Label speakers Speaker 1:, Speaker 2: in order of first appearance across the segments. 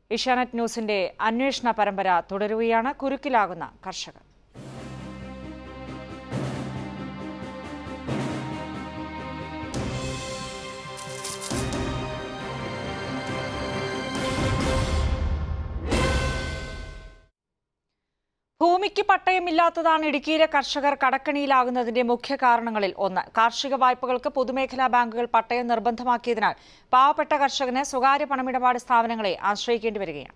Speaker 1: ഏഷ്യാനെറ്റ് ന്യൂസിന്റെ അന്വേഷണ പരമ്പര തുടരുകയാണ് കുരുക്കിലാകുന്ന കർഷകർ ഭൂമിക്ക് പട്ടയമില്ലാത്തതാണ് ഇടുക്കിയിലെ കർഷകർ കടക്കണിയിലാകുന്നതിന്റെ മുഖ്യ കാരണങ്ങളിൽ ഒന്ന് കാർഷിക വായ്പകൾക്ക് പൊതുമേഖലാ ബാങ്കുകൾ പട്ടയം നിർബന്ധമാക്കിയതിനാൽ പാവപ്പെട്ട കർഷകന് സ്വകാര്യ പണമിടപാട് സ്ഥാപനങ്ങളെ ആശ്രയിക്കേണ്ടി വരികയാണ്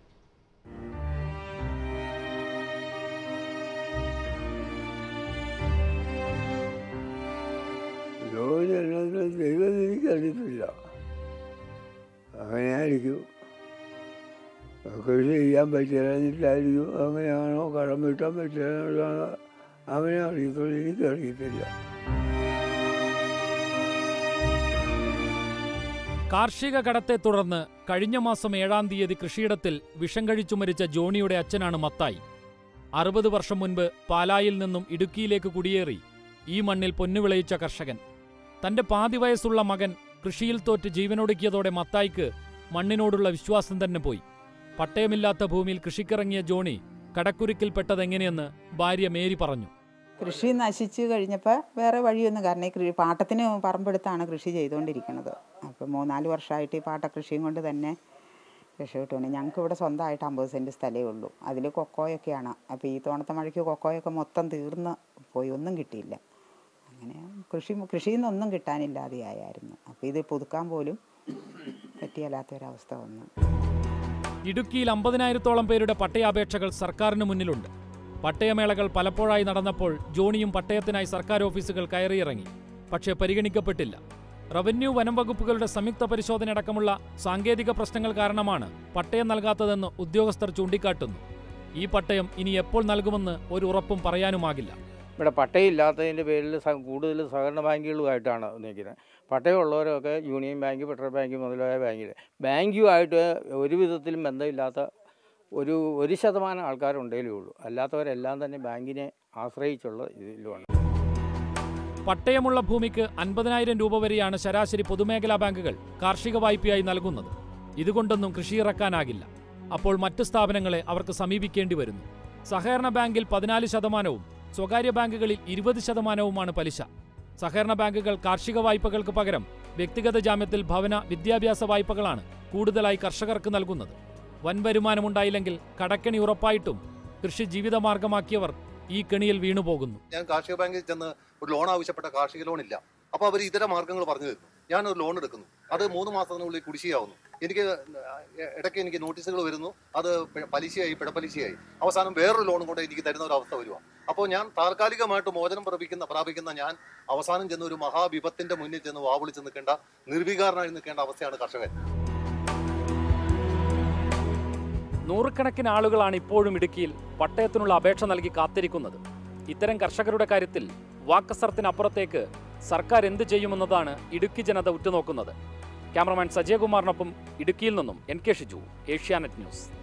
Speaker 2: ജോലി അല്ലാതെ ദൈവം എനിക്കറിയത്തില്ല അങ്ങനെയായിരിക്കും കൃഷി ചെയ്യാൻ പറ്റില്ലാഞ്ഞിട്ടായിരിക്കും അങ്ങനെയാണോ കടം വീട്ടാൻ പറ്റില്ലാണോ അവനെ അറിയത്തുള്ളൂ എനിക്കറിയത്തില്ല
Speaker 3: കാർഷിക കടത്തെ തുടർന്ന് കഴിഞ്ഞ മാസം ഏഴാം തീയതി കൃഷിയിടത്തിൽ വിഷം കഴിച്ചു മരിച്ച ജോണിയുടെ അച്ഛനാണ് മത്തായി അറുപത് വർഷം മുൻപ് പാലായിൽ നിന്നും ഇടുക്കിയിലേക്ക് കുടിയേറി ഈ മണ്ണിൽ പൊന്നുവിളയിച്ച കർഷകൻ തന്റെ പാതി വയസ്സുള്ള മകൻ കൃഷിയിൽ തോറ്റ് ജീവനൊടുക്കിയതോടെ മത്തായിക്ക് മണ്ണിനോടുള്ള വിശ്വാസം തന്നെ പോയി പട്ടയമില്ലാത്ത ഭൂമിയിൽ കൃഷിക്കിറങ്ങിയ ജോണി കടക്കുരുക്കിൽപ്പെട്ടതെങ്ങനെയെന്ന് ഭാര്യ മേരി പറഞ്ഞു
Speaker 4: കൃഷി നശിച്ച് കഴിഞ്ഞപ്പോൾ വേറെ വഴിയൊന്നും കാരണം ഈ കൃഷി പാട്ടത്തിന് പറമ്പെടുത്താണ് കൃഷി ചെയ്തുകൊണ്ടിരിക്കുന്നത് അപ്പോൾ മൂന്നാല് വർഷമായിട്ട് ഈ പാട്ട കൃഷിയും കൊണ്ട് തന്നെ രക്ഷപ്പെട്ടുകൊണ്ട് ഞങ്ങൾക്ക് ഇവിടെ സ്വന്തമായിട്ട് അമ്പത് സെൻറ്റ് സ്ഥലമേ ഉള്ളൂ അതിൽ കൊക്കോയൊക്കെയാണ് അപ്പോൾ ഈ തോണത്തെ മഴയ്ക്ക് കൊക്കോയൊക്കെ മൊത്തം തീർന്ന് പോയി ഒന്നും കിട്ടിയില്ല അങ്ങനെ കൃഷി കൃഷിയിൽ നിന്നൊന്നും കിട്ടാനില്ലാതെയായിരുന്നു അപ്പോൾ ഇത് പുതുക്കാൻ പോലും പറ്റിയല്ലാത്തൊരവസ്ഥ വന്നു
Speaker 3: ഇടുക്കിയിൽ അമ്പതിനായിരത്തോളം പേരുടെ പട്ടയാപേക്ഷകൾ സർക്കാരിന് മുന്നിലുണ്ട് പട്ടയമേളകൾ പലപ്പോഴായി നടന്നപ്പോൾ ജോണിയും പട്ടയത്തിനായി സർക്കാർ ഓഫീസുകൾ കയറിയിറങ്ങി പക്ഷേ പരിഗണിക്കപ്പെട്ടില്ല റവന്യൂ വനം വകുപ്പുകളുടെ സംയുക്ത പരിശോധനയടക്കമുള്ള സാങ്കേതിക പ്രശ്നങ്ങൾ കാരണമാണ് പട്ടയം നൽകാത്തതെന്ന് ഉദ്യോഗസ്ഥർ ചൂണ്ടിക്കാട്ടുന്നു ഈ പട്ടയം ഇനി എപ്പോൾ നൽകുമെന്ന് ഒരു ഉറപ്പും പറയാനുമാകില്ല
Speaker 5: ഇവിടെ പട്ടയമില്ലാത്തതിൻ്റെ പേരിൽ സ- കൂടുതൽ സഹകരണ ബാങ്കുകളുമായിട്ടാണ് നിൽക്കുന്നത് പട്ടയമുള്ളവരൊക്കെ യൂണിയൻ ബാങ്ക് ഫെഡറൽ ബാങ്ക് മുതലായ ബാങ്കിൽ ബാങ്കുമായിട്ട് ഒരു വിധത്തിലും ബന്ധമില്ലാത്ത ഒരു ഒരു ശതമാനം ആൾക്കാരുണ്ടെങ്കിലേ ഉള്ളൂ അല്ലാത്തവരെല്ലാം തന്നെ ബാങ്കിനെ ആശ്രയിച്ചുള്ള ഇതിലുമാണ്
Speaker 3: പട്ടയമുള്ള ഭൂമിക്ക് അൻപതിനായിരം രൂപ വരെയാണ് ശരാശരി പൊതുമേഖലാ ബാങ്കുകൾ കാർഷിക വായ്പയായി നൽകുന്നത് ഇതുകൊണ്ടൊന്നും കൃഷി ഇറക്കാനാകില്ല അപ്പോൾ മറ്റ് സ്ഥാപനങ്ങളെ അവർക്ക് സമീപിക്കേണ്ടി വരുന്നു സഹകരണ ബാങ്കിൽ പതിനാല് ശതമാനവും സ്വകാര്യ ബാങ്കുകളിൽ ഇരുപത് ശതമാനവുമാണ് പലിശ സഹകരണ ബാങ്കുകൾ കാർഷിക വായ്പകൾക്ക് പകരം വ്യക്തിഗത ജാമ്യത്തിൽ ഭവന വിദ്യാഭ്യാസ വായ്പകളാണ് കൂടുതലായി കർഷകർക്ക് നൽകുന്നത് വൻ വരുമാനമുണ്ടായില്ലെങ്കിൽ കടക്കണി ഉറപ്പായിട്ടും കൃഷി ജീവിതമാർഗമാക്കിയവർ ഈ കെണിയിൽ വീണുപോകുന്നു
Speaker 6: ഞാൻ കാർഷിക ബാങ്കിൽ ചെന്ന് ഒരു ലോൺ ആവശ്യപ്പെട്ട കാർഷിക ലോൺ ഇല്ല അപ്പോൾ അവർ ഇതര മാർഗ്ഗങ്ങൾ പറഞ്ഞു തരുന്നു ഞാൻ ഒരു ലോൺ എടുക്കുന്നു അത് മൂന്ന് മാസത്തിനുള്ളിൽ കുടിശ്ശികയാവുന്നു എനിക്ക് ഇടയ്ക്ക് എനിക്ക് നോട്ടീസുകൾ വരുന്നു അത് പി- പലിശയായി പിഴപ്പലിശയായി അവസാനം വേറൊരു ലോണും കൊണ്ട് എനിക്ക് തരുന്ന ഒരു അവസ്ഥ വരുക അപ്പോൾ ഞാൻ താൽക്കാലികമായിട്ട് മോചനം പ്രാപിക്കുന്ന പ്രാപിക്കുന്ന ഞാൻ അവസാനം ചെന്ന് ഒരു മഹാവിപത്തിന്റെ മുന്നിൽ ചെന്ന് വാവിളിച്ച് നിൽക്കേണ്ട നിർവികാരനായി നിൽക്കേണ്ട അവസ്ഥയാണ് കർഷകൻ
Speaker 3: നൂറുകണക്കിന് ആളുകളാണ് ഇപ്പോഴും ഇടുക്കിയിൽ പട്ടയത്തിനുള്ള അപേക്ഷ നൽകി കാത്തിരിക്കുന്നത് ഇത്തരം കർഷകരുടെ കാര്യത്തിൽ വാക്കസർത്തിനപ്പുറത്തേക്ക് സർക്കാർ എന്ത് ചെയ്യുമെന്നതാണ് ഇടുക്കി ജനത ഉറ്റുനോക്കുന്നത് ക്യാമറമാൻ സജയകുമാറിനൊപ്പം ഇടുക്കിയിൽ നിന്നും N K Shiju Asianet news